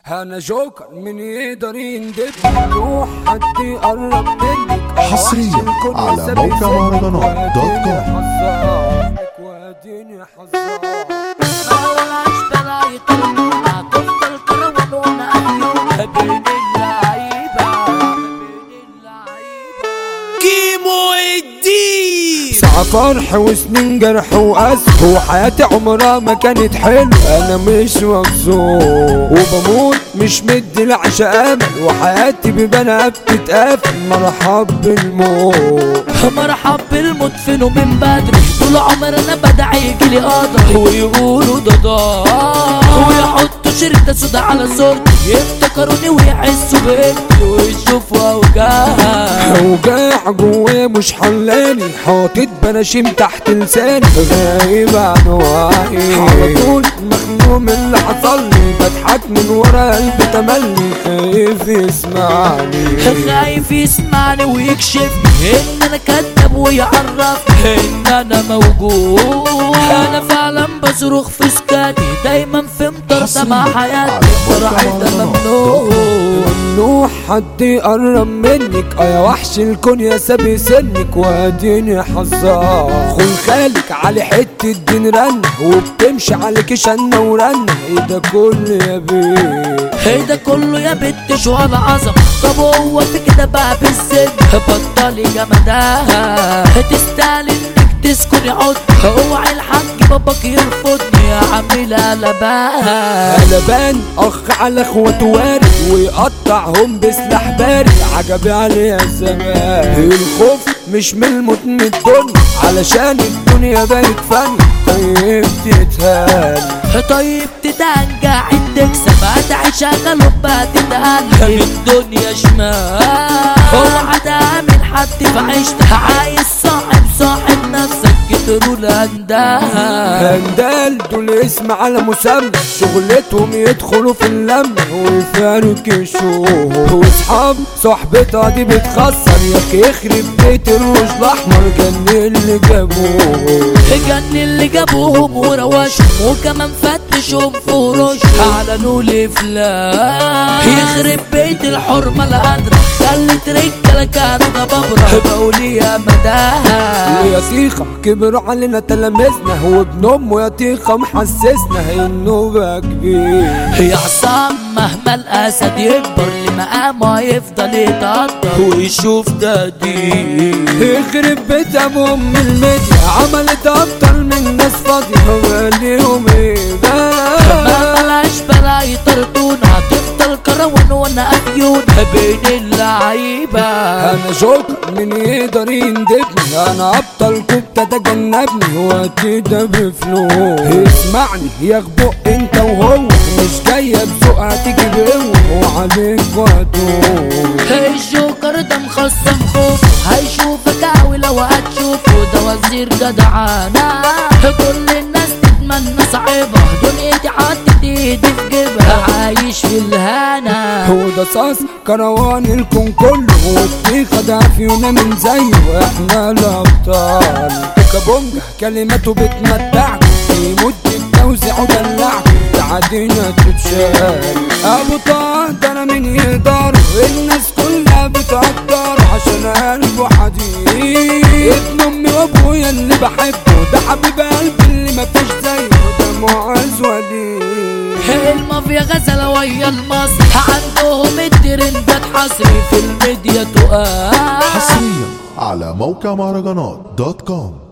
انا جوكر من يقدر يندب روح حد يقرب منك حصرياً على موقع مهرجانات دوت كوم. واديني حظاك ملهاش بلاي طلبونا تفضل كروانونا أيوة بين اللعيبة بين اللعيبة كيمو الدين ساعة فرح وسنين جرح وأسف وحياتي عمرها ما كانت حلوة أنا مش مبسوط وبموت مش مدي العشاء أمل وحياتي ببنها بتتقفل مرحب بالموت مرحب بالمدفن ومن بدري طول عمرنا بدعي يجيلي قدر ويقولوا ده ضاع ويحطوا شركة سودا على صورتي يفتكروني ويحسوا بقيمتي ويشوفوا أوجاعها اوجاع جوايا مش حلاني حاطط بناشيم تحت لساني غايب عن وعي على طول مخنوق من اللي حصل لي بضحك من ورا قلبي تملي خايف يسمعني خايف يسمعني ويكشفني ان انا كذاب ويعرفني ان انا موجود انا فعلا بصرخ في سكاتي دايما في مطردة مع حياتي فرحي ده ممنوع ممنوع حد يقرب منك اه يا وحش الكون يا سابي سنك واديني حظاك خل خالك على حتة دين رن وبتمشي عليك شنة ورن ايه ده كل يا بيه ايه ده كله يا بنت شو على عظم طب هو في كده بقى بالسن بطلي جمدها تستاهل انك تسكني عد اوعي الحاج باباك يرفضني يا عمي قلبها قلبان اخ على اخوات وارد ويقطعهم بسلاح بارد عجبي عليها الزمان الخوف مش من الموت من الدنيا علشان الدنيا بقت فن طيب تتهان طيب تدان قاعد تكسب هتعي شغل وبقى تتقلب الدنيا شمال اوعى تامن حد في عيشتها عايز صاحب صاحب نفسك كتروا الاندال هندال دول اسم على مسمى شغلتهم يدخلوا في اللمة ويفارق الشوق واصحاب صحبتها دي بتخسر ياك يخرب بيت الروج الاحمر جن اللي جابوه جن اللي جابوهم وروشهم وكمان فتشهم في وروش اعلنوا لي فلان يخرب بيت الحرمة القادرة خلت رجالة كانوا جبابرة بقول يا مداها ويا تيخة كبروا علينا تلامذنا وابن امه يا تيخة محسسنا انه بقى كبير يا عصام مهما الاسد يكبر لمقامه يفضل يتقدر ويشوف تقدير يخرب بيت ابو ام الميديا عملت اكتر من ناس فاضية ماليهم ايه ما بقى بلاش بلا يطردونا هتفضل كروان وانا افيون بين اللعيبة انا جوكر من يقدر يندبني انا ابطل كنت تتجنبني وقتي ده بفلوس اسمعني يا غبق انت وهو مش جايه بذوق هتيجي بقوه وعليك وهدوء الجوكر ده مخصم خوف هيشوفك قوي لو هتشوفه ده وزير جدعانة كل الناس تتمنى صاحبها دنيتي حطت ايدي في جيبها عايش في الهنا هو ده صاص كروان الكون كله وبطيخة ده فينا من زيه احنا الابطال كابونجا كلماته بتمتعك يمد التوزيع ودلعك تعدينا تتشال ابو طه ده انا من يقدر الناس كلها بتقدر عشان قلبه حديد ابن امي وابويا اللي بحبه ده حبيب قلبي اللي مفيش زيه ده معز وليد المافيا غزلة ويا المصري عندهم الترندات حصري في الميديا تقال حصريا على موقع مهرجانات دوت كوم